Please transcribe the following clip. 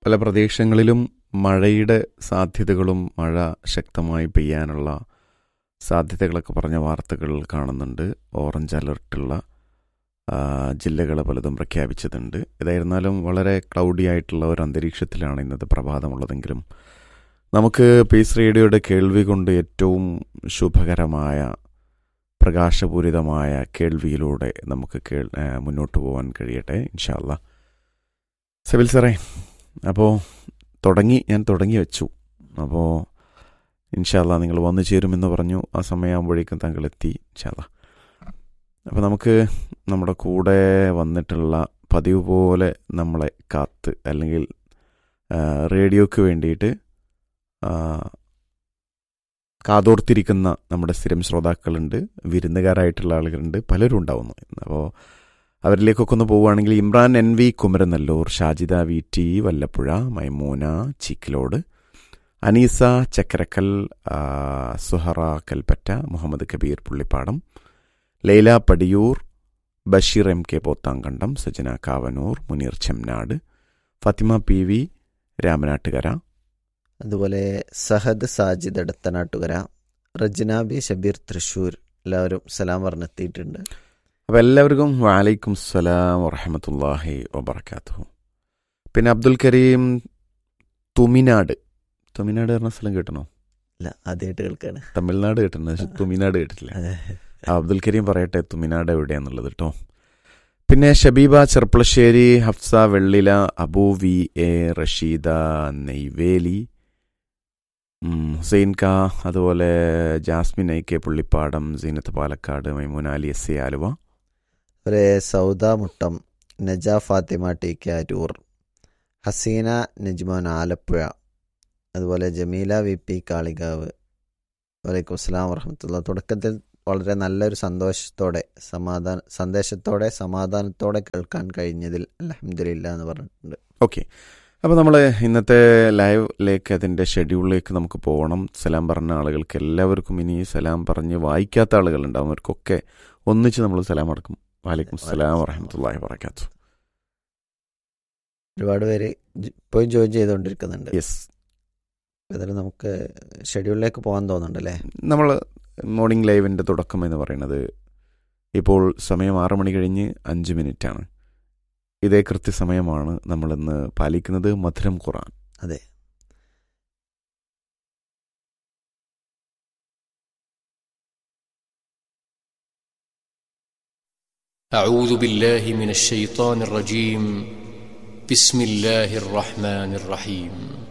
പല പ്രദേശങ്ങളിലും മഴയുടെ സാധ്യതകളും മഴ ശക്തമായി പെയ്യാനുള്ള സാധ്യതകളൊക്കെ പറഞ്ഞ വാർത്തകൾ കാണുന്നുണ്ട് ഓറഞ്ച് അലർട്ടുള്ള ജില്ലകൾ പലതും പ്രഖ്യാപിച്ചതുണ്ട് ഏതായിരുന്നാലും വളരെ ക്ലൗഡി ആയിട്ടുള്ള ഒരു അന്തരീക്ഷത്തിലാണ് ഇന്നത്തെ പ്രഭാതമുള്ളതെങ്കിലും നമുക്ക് പീസ് റേഡിയോയുടെ കേൾവി കൊണ്ട് ഏറ്റവും ശുഭകരമായ പ്രകാശപൂരിതമായ കേൾവിയിലൂടെ നമുക്ക് കേൾ മുന്നോട്ട് പോകാൻ കഴിയട്ടെ ഇൻഷാല്ല സെബിൽ സാറേ അപ്പോൾ തുടങ്ങി ഞാൻ തുടങ്ങി വെച്ചു അപ്പോൾ ഇൻഷാല്ല നിങ്ങൾ വന്നു ചേരുമെന്ന് പറഞ്ഞു ആ സമയമാകുമ്പോഴേക്കും താങ്കൾ എത്തി ഇൻഷാല്ല അപ്പോൾ നമുക്ക് നമ്മുടെ കൂടെ വന്നിട്ടുള്ള പതിവ് പോലെ നമ്മളെ കാത്ത് അല്ലെങ്കിൽ റേഡിയോക്ക് വേണ്ടിയിട്ട് കാതോർത്തിരിക്കുന്ന നമ്മുടെ സ്ഥിരം ശ്രോതാക്കളുണ്ട് വിരുന്നുകാരായിട്ടുള്ള ആളുകളുണ്ട് പലരും ഉണ്ടാവുന്നു അപ്പോൾ അവരിലേക്കൊക്കെ ഒന്ന് പോവുകയാണെങ്കിൽ Imran N V Kumaranellur Shajida V T Vallappuzha Maimoona Chikkilode Aneesa Chakkarakkal Suhara Kalpetta Muhammad Kabeer Pullippadam Laila Padiyoor Basheer M K Pothankandam Sajana Kavanoor Muneer Chemnad Fathima P V Ramanattukara അതുപോലെ സഹദ് സാജിദ് എടത്തനാട്ടുകര റജ്ന ബി ഷബീർ തൃശ്ശൂർ എല്ലാവരും സലാം പറഞ്ഞെത്തിയിട്ടുണ്ട് അപ്പോൾ എല്ലാവർക്കും വാലൈക്കും സലാം വറഹമത്തല്ലാഹി വബർക്കാത്തു പിന്നെ അബ്ദുൽ കരീം തുമിനാട് തുമിനാട് പറഞ്ഞ സ്ഥലം കേട്ടണോ ഇല്ല ആദ്യമായിട്ട് കേൾക്കാണ് തമിഴ്നാട് കേട്ടിട്ടുണ്ട് പക്ഷെ തുമിനാട് കേട്ടിട്ടില്ല അബ്ദുൽ കരീം പറയട്ടെ തുമിനാട് എവിടെയാന്നുള്ളത് കേട്ടോ പിന്നെ ഷബീബ ചെർപ്പളശ്ശേരി ഹഫ്സ വെള്ളില അബു വി എ റഷീദ നെയ്വേലി ഹുസൈൻ കാ അതുപോലെ Jasmine I K Pullippadam Seenath Palakkad Maimoona Ali S A Aluva ഒരു സൗദ മുട്ടം നജ ഫാത്തിമ ടി കെ അരൂർ ഹസീന നജ്മോൻ ആലപ്പുഴ അതുപോലെ ജമീല വി പി കാളികാവ് വലൈക്കും അസ്സാം വർഹമത്തുള്ള തുടക്കത്തിൽ വളരെ നല്ലൊരു സന്തോഷത്തോടെ സമാധാന സന്ദേശത്തോടെ സമാധാനത്തോടെ കേൾക്കാൻ കഴിഞ്ഞതിൽ അലഹമില്ല എന്ന് പറഞ്ഞിട്ടുണ്ട് ഓക്കെ അപ്പോൾ നമ്മൾ ഇന്നത്തെ ലൈവിലേക്ക് അതിൻ്റെ ഷെഡ്യൂളിലേക്ക് നമുക്ക് പോകണം സലാം പറഞ്ഞ ആളുകൾക്ക് എല്ലാവർക്കും ഇനി സലാം പറഞ്ഞ് വായിക്കാത്ത ആളുകളുണ്ടാവും അവർക്കൊക്കെ ഒന്നിച്ച് നമ്മൾ സലാം അടക്കും വാലിക്കും സലാം വറഹമത്തല്ലാഹി വർക്കാത്തു ഒരുപാട് പേര് ഇപ്പോഴും ജോയിൻ ചെയ്തുകൊണ്ടിരിക്കുന്നുണ്ട് യെസ് ഏതായാലും നമുക്ക് ഷെഡ്യൂളിലേക്ക് പോകാൻ തോന്നുന്നുണ്ടല്ലേ നമ്മൾ മോർണിംഗ് ലൈവിൻ്റെ തുടക്കം എന്ന് പറയുന്നത് ഇപ്പോൾ സമയം ആറ് മണി കഴിഞ്ഞ് അഞ്ച് മിനിറ്റാണ് ഇതേ കൃത്യസമയമാണ് നമ്മളിന്ന് പാലിക്കുന്നത് മധുരം ഖുറാൻ അതെ أعوذ بالله من الشيطان الرجيم بسم الله الرحمن الرحيم